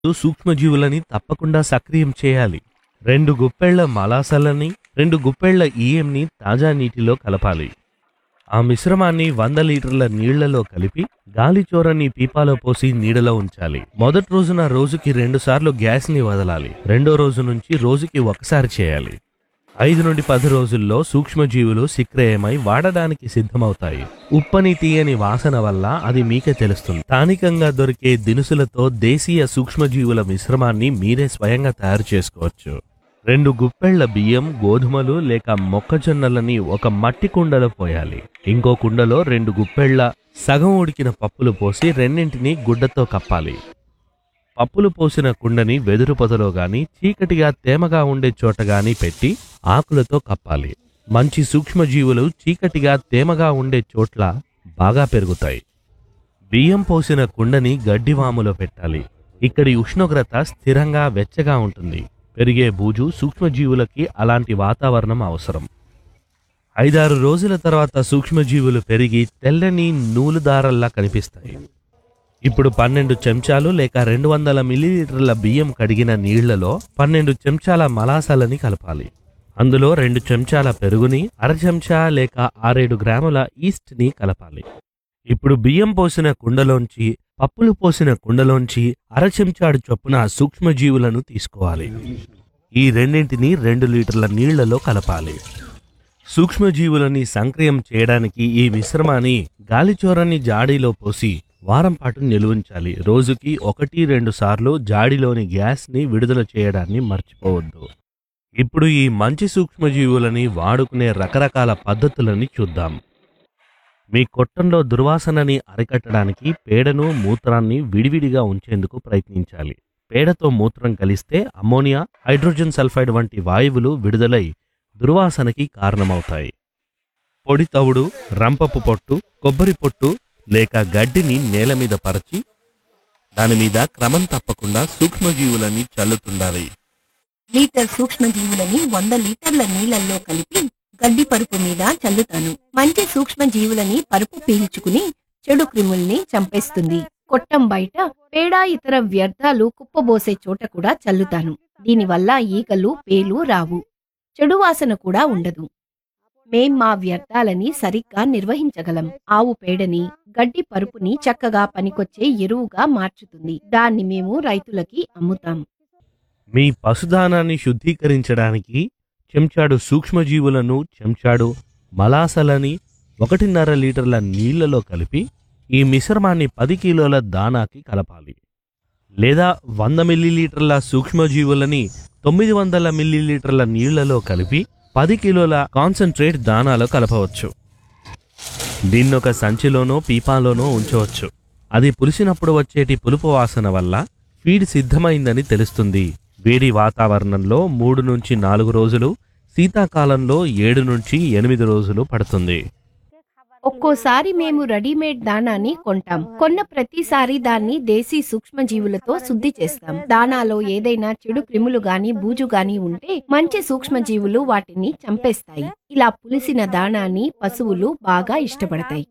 సూక్ష్మజీవులని తప్పకుండా సక్రియం చేయాలి రెండు గుప్పెళ్ల మలాసలని రెండు గుప్పెళ్ల ఈఎంని తాజా నీటిలో కలపాలి ఆ మిశ్రమాన్ని వంద లీటర్ల నీళ్లలో కలిపి గాలి చోరని పీపాలో పోసి నీడలో ఉంచాలి మొదటి రోజున రోజుకి రెండు సార్లు గ్యాస్ ని వదలాలి రెండో రోజు నుంచి రోజుకి ఒకసారి చేయాలి ఐదు నుండి పది రోజుల్లో సూక్ష్మజీవులు సిక్రయమై వాడడానికి సిద్ధమవుతాయి ఉప్పని తీయని వాసన వల్ల అది మీకే తెలుస్తుంది స్థానికంగా దొరికే దినుసులతో దేశీయ సూక్ష్మజీవుల మిశ్రమాన్ని మీరే స్వయంగా తయారు చేసుకోవచ్చు రెండు గుప్పెళ్ల బియ్యం గోధుమలు లేక మొక్కజొన్నలని ఒక మట్టి కుండలో పోయాలి ఇంకో కుండలో రెండు గుప్పెళ్ల సగం ఉడికిన పప్పులు పోసి రెండింటిని గుడ్డతో కప్పాలి పప్పులు పోసిన కుండని వెదురు పొదలో గాని చీకటిగా తేమగా ఉండే చోట గాని పెట్టి ఆకులతో కప్పాలి మంచి సూక్ష్మజీవులు చీకటిగా తేమగా ఉండే చోట్ల బాగా పెరుగుతాయి బియ్యం పోసిన కుండని గడ్డివాములో పెట్టాలి ఇక్కడి ఉష్ణోగ్రత స్థిరంగా వెచ్చగా ఉంటుంది పెరిగే బూజు సూక్ష్మజీవులకి అలాంటి వాతావరణం అవసరం ఐదారు రోజుల తర్వాత సూక్ష్మజీవులు పెరిగి తెల్లని నూలు దారల్లా కనిపిస్తాయి ఇప్పుడు పన్నెండు చెంచాలు లేక రెండు వందల మిల్లీలీటర్ల బియ్యం కడిగిన నీళ్లలో పన్నెండు చెంచాల మలాసాలని కలపాలి అందులో రెండు చెంచాల పెరుగుని అర చెంచా లేక ఆరేడు గ్రాముల ఈస్ట్ ని కలపాలి ఇప్పుడు బియ్యం పోసిన కుండలోంచి పప్పులు పోసిన కుండలోంచి అర చెంచాడు చొప్పున సూక్ష్మజీవులను తీసుకోవాలి ఈ రెండింటిని రెండు లీటర్ల నీళ్లలో కలపాలి సూక్ష్మజీవులని సంక్రియం చేయడానికి ఈ మిశ్రమాన్ని గాలిచోరని జాడీలో పోసి వారం పాటు నిలువుంచాలి రోజుకి ఒకటి రెండు సార్లు జాడీలోని గ్యాస్ని విడుదల చేయడాన్ని మర్చిపోవద్దు ఇప్పుడు ఈ మంచి సూక్ష్మజీవులని వాడుకునే రకరకాల పద్ధతులని చూద్దాం మీ కొట్టంలో దుర్వాసనని అరికట్టడానికి పేడను మూత్రాన్ని విడివిడిగా ఉంచేందుకు ప్రయత్నించాలి పేడతో మూత్రం కలిస్తే అమ్మోనియా హైడ్రోజన్ సల్ఫైడ్ వంటి వాయువులు విడుదలై దుర్వాసనకి కారణమవుతాయి పొడి తవుడు రంపపు పొట్టు కొబ్బరి పొట్టు లేక గడ్డిని నేల మీద పరచి దాని మీద క్రమం తప్పకుండా సూక్ష్మజీవులని చల్లుతుండాలి లీటర్ సూక్ష్మజీవులని వంద లీటర్ల నీళ్లలో కలిపి గడ్డి పరుపు మీద చల్లుతాను మంచి సూక్ష్మజీవులని పరుపు పీల్చుకుని చెడు క్రిముల్ని చంపేస్తుంది కొట్టం బయట పేడ ఇతర వ్యర్థాలు కుప్పబోసే చోట కూడా చల్లుతాను దీనివల్ల ఈగలు పేలు రావు చెడు వాసన కూడా ఉండదు మేం మా వ్యర్థాలని సరిగ్గా నిర్వహించగలం ఆవు పేడని గడ్డి పరుపుని చక్కగా పనికొచ్చే ఎరువుగా మార్చుతుంది దాన్ని మేము రైతులకి అమ్ముతాం మీ పశుదానాన్ని శుద్ధీకరించడానికి చెంచాడు సూక్ష్మజీవులను చెంచాడు మలాసలని ఒకటిన్నర లీటర్ల నీళ్లలో కలిపి ఈ మిశ్రమాన్ని పది కిలోల దానాకి కలపాలి లేదా వంద మిల్లీలీటర్ల సూక్ష్మజీవులని తొమ్మిది వందల మిల్లీలీటర్ల నీళ్లలో కలిపి పది కిలోల కాన్సన్ట్రేట్ దానాలో కలపవచ్చు దీన్నొక సంచిలోనో పీపాలోనో ఉంచవచ్చు అది పులిసినప్పుడు వచ్చేటి పులుపు వాసన వల్ల ఫీడ్ సిద్ధమైందని తెలుస్తుంది వేడి వాతావరణంలో మూడు నుంచి నాలుగు రోజులు శీతాకాలంలో ఏడు నుంచి ఎనిమిది రోజులు పడుతుంది ఒక్కోసారి మేము రెడీమేడ్ దానాన్ని కొంటాం కొన్న ప్రతిసారి దాన్ని దేశీ సూక్ష్మజీవులతో శుద్ధి చేస్తాం దానాలో ఏదైనా చెడు క్రిములు గాని బూజు గాని ఉంటే మంచి సూక్ష్మజీవులు వాటిని చంపేస్తాయి ఇలా పులిసిన దానాన్ని పశువులు బాగా ఇష్టపడతాయి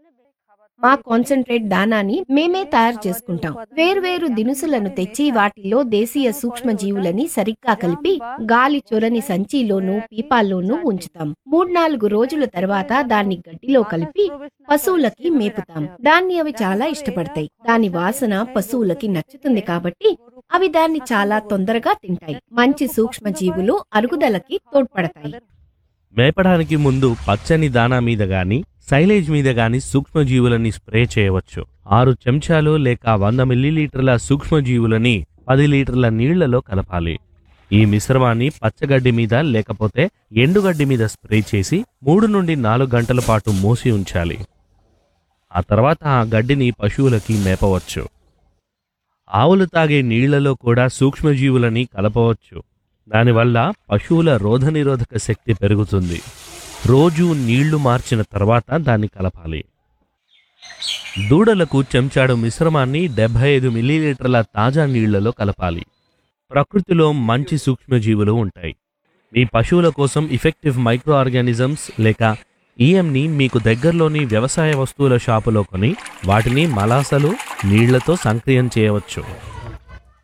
మా కాన్సన్ట్రేట్ దానాన్ని మేమే తయారు చేసుకుంటాం వేర్వేరు దినుసులను తెచ్చి వాటిలో దేశీయ సూక్ష్మజీవులని సరిగ్గా కలిపి గాలి చొరని సంచిలోనూ పీపాల్లోనూ ఉంచుతాం మూడు నాలుగు రోజుల తర్వాత దాన్ని గడ్డిలో కలిపి పశువులకి మేపుతాం దాన్ని అవి చాలా ఇష్టపడతాయి దాని వాసన పశువులకి నచ్చుతుంది కాబట్టి అవి దాన్ని చాలా తొందరగా తింటాయి మంచి సూక్ష్మజీవులు అరుగుదలకి తోడ్పడతాయి మేపడానికి ముందు పచ్చని దానా మీద గాని సైలేజ్ మీద గాని సూక్ష్మజీవులని స్ప్రే చేయవచ్చు ఆరు చెంచాలు లేక వంద మిల్లీలీటర్ల సూక్ష్మజీవులని పది లీటర్ల నీళ్లలో కలపాలి ఈ మిశ్రమాన్ని పచ్చగడ్డి మీద లేకపోతే ఎండుగడ్డి మీద స్ప్రే చేసి మూడు నుండి నాలుగు గంటల పాటు మూసి ఉంచాలి ఆ తర్వాత ఆ గడ్డిని పశువులకి మేపవచ్చు ఆవులు తాగే నీళ్లలో కూడా సూక్ష్మజీవులని కలపవచ్చు దానివల్ల పశువుల రోధనిరోధక శక్తి పెరుగుతుంది రోజు నీళ్లు మార్చిన తర్వాత దాన్ని కలపాలి దూడలకు చెంచాడు మిశ్రమాన్ని డెబ్బై ఐదు మిల్లీలీటర్ల తాజా నీళ్లలో కలపాలి ప్రకృతిలో మంచి సూక్ష్మజీవులు ఉంటాయి మీ పశువుల కోసం ఇఫెక్టివ్ మైక్రో ఆర్గానిజమ్స్ లేక ఈఎంని మీకు దగ్గరలోని వ్యవసాయ వస్తువుల షాపులో కొని వాటిని మలాసలు నీళ్లతో సంక్రియం చేయవచ్చు